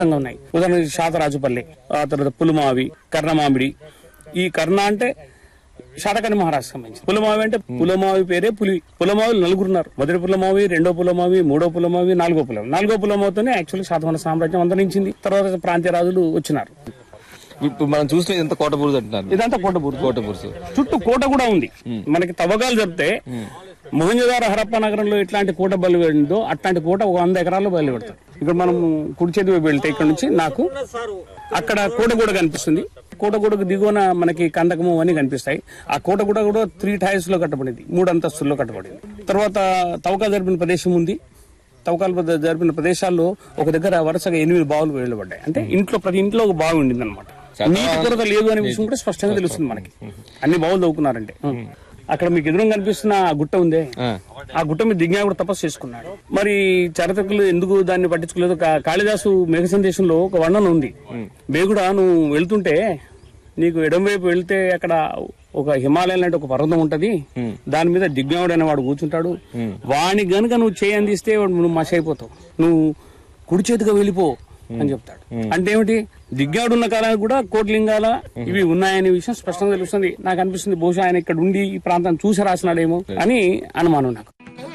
విధంగా ఉన్నాయి ఉదాహరణకి శాతరాజుపల్లి ఆ తర్వాత పులుమావి కర్ణమామిడి ఈ కర్ణ అంటే శాతకర్ణి మహారాష్ట్ర సంబంధించి పులమావి అంటే పులమావి పేరే పులి పులమావి నలుగురు ఉన్నారు మొదటి పులమావి రెండో పులమావి మూడో పులమావి నాలుగో పులమావి నాలుగో పులమావితోనే యాక్చువల్లీ శాతవన సామ్రాజ్యం అంతరించింది తర్వాత ప్రాంతీయ రాజులు వచ్చినారు ఇప్పుడు మనం చూసిన ఎంత కోట బురుజు అంటున్నారు ఇదంతా కోటపూర్ కోట బురుజు చుట్టూ కోట కూడా ఉంది మనకి తవ్వకాలు చెప్తే మొహంజదార హరప్ప నగరంలో ఎట్లాంటి కోట బలి వెళ్ళిందో అట్లాంటి కోట ఒక వంద ఎకరాల్లో బయలు పెడతారు ఇక్కడ మనం కుడి చేతి వైపు వెళ్తే ఇక్కడ నుంచి నాకు అక్కడ కోట కూడా కనిపిస్తుంది కోట గూడకు దిగువన మనకి కందకము అని కనిపిస్తాయి ఆ కోట కూడా కూడా త్రీ టైర్స్ లో కట్టబడింది మూడు అంతస్తుల్లో కట్టబడింది తర్వాత తవ్వకాలు జరిపిన ప్రదేశం ఉంది తవ్వకాలు ప్రద- జరిపిన ప్రదేశాల్లో ఒక దగ్గర వరుసగా ఎనిమిది బావులు వేయబడ్డాయి అంటే ఇంట్లో ప్రతి ఇంట్లో ఒక బావి ఉండింది అనమాట నీటి కొరత లేదు అనే విషయం కూడా స్పష్టంగా తెలుస్తుంది మనకి అన్ని బావులు తవ్వుకున్నారంటే అక్కడ మీకు ఎదురు కనిపిస్తున్న ఆ గుట్ట ఉందే ఆ గుట్ట మీద దిజ్ఞా కూడా తపస్సు చేసుకున్నాడు మరి చరిత్రకులు ఎందుకు దాన్ని పట్టించుకోలేదు కా- కాళిదాసు మేఘ సందేశంలో ఒక వర్ణన ఉంది బేగుడా నువ్వు వెళ్తుంటే నీకు ఎడం వైపు వెళ్తే అక్కడ ఒక హిమాలయం లాంటి ఒక పర్వతం ఉంటది దాని మీద దిగ్ఞావుడు అనే వాడు కూర్చుంటాడు వాని గనుక నువ్వు చేయి అందిస్తే వాడు నువ్వు మసి అయిపోతావు నువ్వు కుడి చేతిగా వెళ్ళిపో అని చెప్తాడు అంటే ఏమిటి దిగ్గాడు ఉన్న కాలానికి కూడా కోట్లింగాల ఇవి ఉన్నాయనే విషయం స్పష్టంగా తెలుస్తుంది నాకు అనిపిస్తుంది బహుశా ఆయన ఇక్కడ ఉండి ఈ ప్రాంతాన్ని చూసి రాసినాడేమో అని అనుమానం నాకు